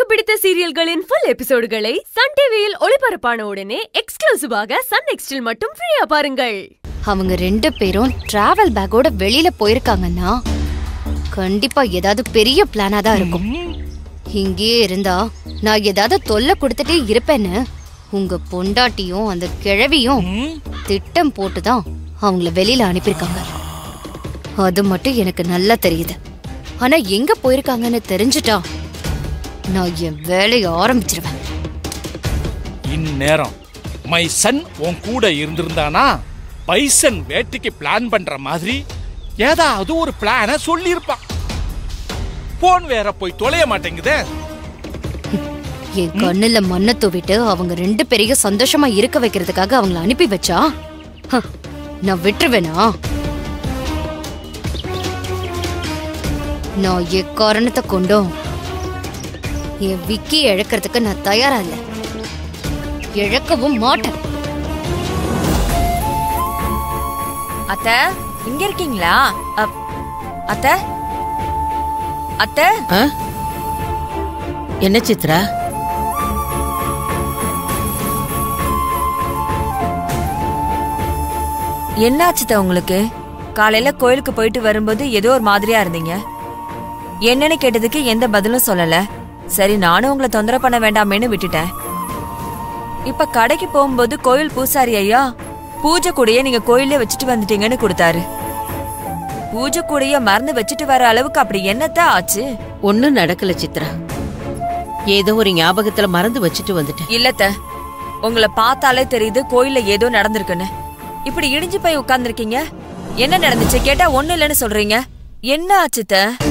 பிடித்த சீரியல்களின் full எபிசோடுகளை Sun டிவியில் ஒளிபரப்பான உடனே எக்ஸ்க்ளூசிவாக சன் நெக்ஸ்டில் மட்டும் ஃப்ரீயா பாருங்கள் அவங்க ரெண்டு பேரும் டிராவல் பேக்கோட வெளியில போயிருக்காங்கன்னா கண்டிப்பா ஏதாவது பெரிய பிளானா தான் இருக்கும் இங்கேயே இருந்தா நான் ஏதாவது தொல்லை கொடுத்துட்டே இருப்பேன்னு உங்க பொண்டாட்டியும் அந்த கிழவியும் திட்டம் போட்டுதான் அவங்கள வெளியில அனுப்பியிருக்காங்க அது மட்டும் எனக்கு நல்லா தெரியுது ஆனா எங்க போயிருக்காங்கன்னு தெரிஞ்சுட்டா நான் என் வேலையை ஆரம்பிச்சிருவேன் இந்நேரம் மை சன் உன் கூட இருந்திருந்தானா பைசன் வேட்டைக்கு பிளான் பண்ற மாதிரி ஏதாவது ஒரு பிளான சொல்லியிருப்பான் போன் வேற போய் தொலைய மாட்டேங்குதே என் கண்ணுல மண்ணை தூவிட்டு அவங்க ரெண்டு பேரையும் சந்தோஷமா இருக்க வைக்கிறதுக்காக அவங்கள அனுப்பி வச்சா ஹ, நான் விட்டுருவேனா நான் எக்காரணத்தை கொண்டும் என் விக்கி இழக்கிறதுக்கு நான் தயாரா இல்ல இழக்கவும் மாட்டேன் அத்த இங்க இருக்கீங்களா அப், அத்த அத்த ஆ? என்ன சித்ரா என்னாச்சுத்த உங்களுக்கு காலையில கோயிலுக்கு போயிட்டு வரும்போது ஏதோ ஒரு மாதிரியா இருந்தீங்க என்னன்னு கேட்டதுக்கு எந்த பதிலும் சொல்லல சரி நானும் உங்களை தொந்தரவு பண்ண வேண்டாமேன்னு விட்டுட்டேன் இப்ப கடைக்கு போகும்போது கோயில் பூசாரி ஐயா பூஜை கூடைய நீங்க கோயிலே வச்சுட்டு வந்துட்டீங்கன்னு கொடுத்தாரு பூஜை கூடைய மறந்து வச்சுட்டு வர அளவுக்கு அப்படி என்னத்த ஆச்சு ஒண்ணும் நடக்கல சித்ரா ஏதோ ஒரு ஞாபகத்துல மறந்து வச்சுட்டு வந்துட்டேன் இல்லத்த உங்களை பார்த்தாலே தெரியுது கோயில்ல ஏதோ நடந்திருக்குன்னு இப்படி இடிஞ்சு போய் உட்கார்ந்திருக்கீங்க என்ன நடந்துச்சு கேட்டா ஒண்ணு இல்லைன்னு சொல்றீங்க என்ன ஆச்சுத்த